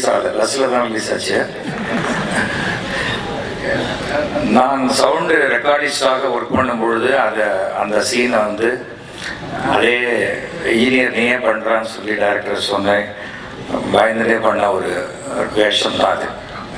release ஆகல பஸ்ஸில் தான் ரிலீஸ் ஆச்சு நான் சவுண்டு ரெக்கார்டிஸ்டாக ஒர்க் பண்ணும் பொழுது அதை அந்த சீனை வந்து அதே இன்ஜினியர் நீயே பண்ணுறான்னு சொல்லி டைரக்டர் சொன்னேன் பயந்துட்டே பண்ண ஒரு வேஷம் தான் அது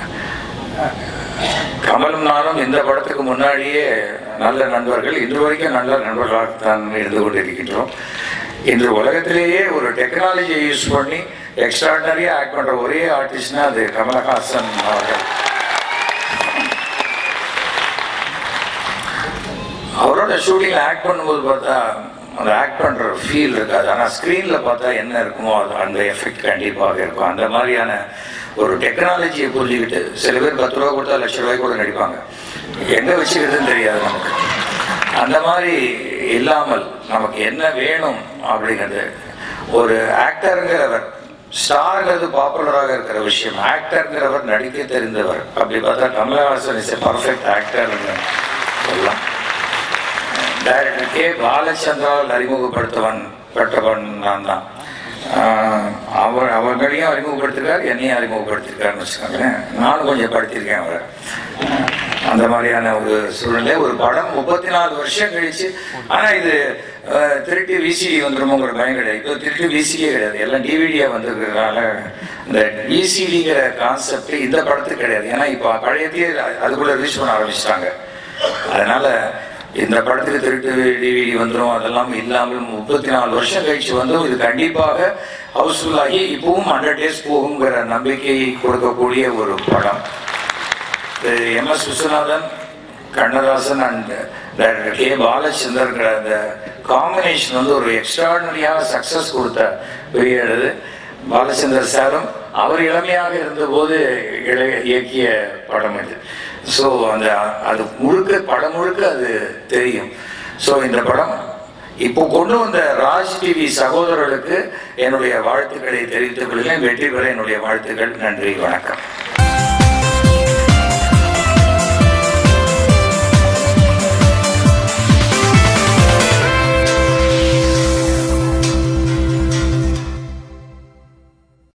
கமலும் நானும் இந்த படத்துக்கு முன்னாடியே நல்ல நண்பர்கள் இன்று வரைக்கும் நல்ல நண்பர்களாகத்தான் இருந்து கொண்டிருக்கின்றோம் இன்று உலகத்திலேயே ஒரு டெக்னாலஜியை யூஸ் பண்ணி எக்ஸ்ட்ராடனரியாக ஆக்ட் பண்ணுற ஒரே ஆர்டிஸ்ட்னா அது கமலஹாசன் அவர்கள் அவரோட ஷூட்டிங் ஆக்ட் பண்ணும்போது பார்த்தா அந்த ஆக்ட் பண்ணுற ஃபீல் இருக்காது ஆனால் ஸ்க்ரீனில் பார்த்தா என்ன இருக்குமோ அது அந்த எஃபெக்ட் கண்டிப்பாக இருக்கும் அந்த மாதிரியான ஒரு டெக்னாலஜியை புரிஞ்சுக்கிட்டு சில பேர் பத்து ரூபா கொடுத்தா லட்ச ரூபாய் கூட நடிப்பாங்க எங்கே வச்சுக்கிறதுன்னு தெரியாது நமக்கு அந்த மாதிரி இல்லாமல் நமக்கு என்ன வேணும் அப்படிங்கிறது ஒரு ஆக்டருங்கிறவர் ஸ்டார்ங்கிறது பாப்புலராக இருக்கிற விஷயம் ஆக்டருங்கிறவர் நடிக்க தெரிந்தவர் அப்படி பார்த்தா கமலஹாசன் இஸ் எ பர்ஃபெக்ட் ஆக்டர்னு சொல்லலாம் டைரக்டர் கே பாலச்சந்திராவில் அறிமுகப்படுத்தவன் பெற்றவன் நான் தான் ஆஹ் அவர் அவர்களையும் அறிமுகப்படுத்திருக்கார் என்னையும் அறிமுகப்படுத்திருக்காருன்னு வச்சுக்கோங்களேன் நானும் கொஞ்சம் படிச்சிருக்கேன் அவரை அந்த மாதிரியான ஒரு சூழ்நிலை ஒரு படம் முப்பத்தி நாலு வருஷம் கழிச்சு ஆனால் இது ஆஹ், திருட்டு விசிடி வந்துருமோங்கிற பயம் கிடையாது இப்போ திருட்டு விசிடியே கிடையாது எல்லாம் டிவிடியா வந்திருக்கிறதுனால இந்த விசிடிங்கிற கான்செப்ட் இந்த படத்துக்கு கிடையாது ஏன்னா இப்போ பழையத்தையே அதுக்குள்ளே ரிலீஸ் பண்ண ஆரம்பிச்சிட்டாங்க அதனால இந்த படத்துக்கு திருட்டு டிவிடி வந்துடும் அதெல்லாம் இல்லாமல் முப்பத்தி நாலு வருஷம் கழிச்சு வந்தும் இது கண்டிப்பாக ஹவுஸ்ஃபுல் ஆகி இப்பவும் ஹண்ட்ரட் டேஸ் போகுங்கிற நம்பிக்கையை கொடுக்கக்கூடிய ஒரு படம் M S Viswanathan Kannadasan and director K பாலச்சந்தர்ங்கிற அந்த காம்பினேஷன் வந்து ஒரு எக்ஸ்ட்ராடனரியாக சக்ஸஸ் கொடுத்த பீரியட் இது பாலச்சந்தர் சாரும் அவர் இளமையாக இருந்தபோது இளைய இயக்கிய படம் இது ஸோ அந்த அது முழுக்க படம் முழுக்க அது தெரியும் ஸோ இந்த படம் இப்போ கொண்டு வந்த ராஜ் டிவி சகோதரர்களுக்கு என்னுடைய வாழ்த்துக்களை தெரிவித்துக் கொள்கிறேன் வெற்றி பெற என்னுடைய வாழ்த்துக்கள் நன்றி வணக்கம்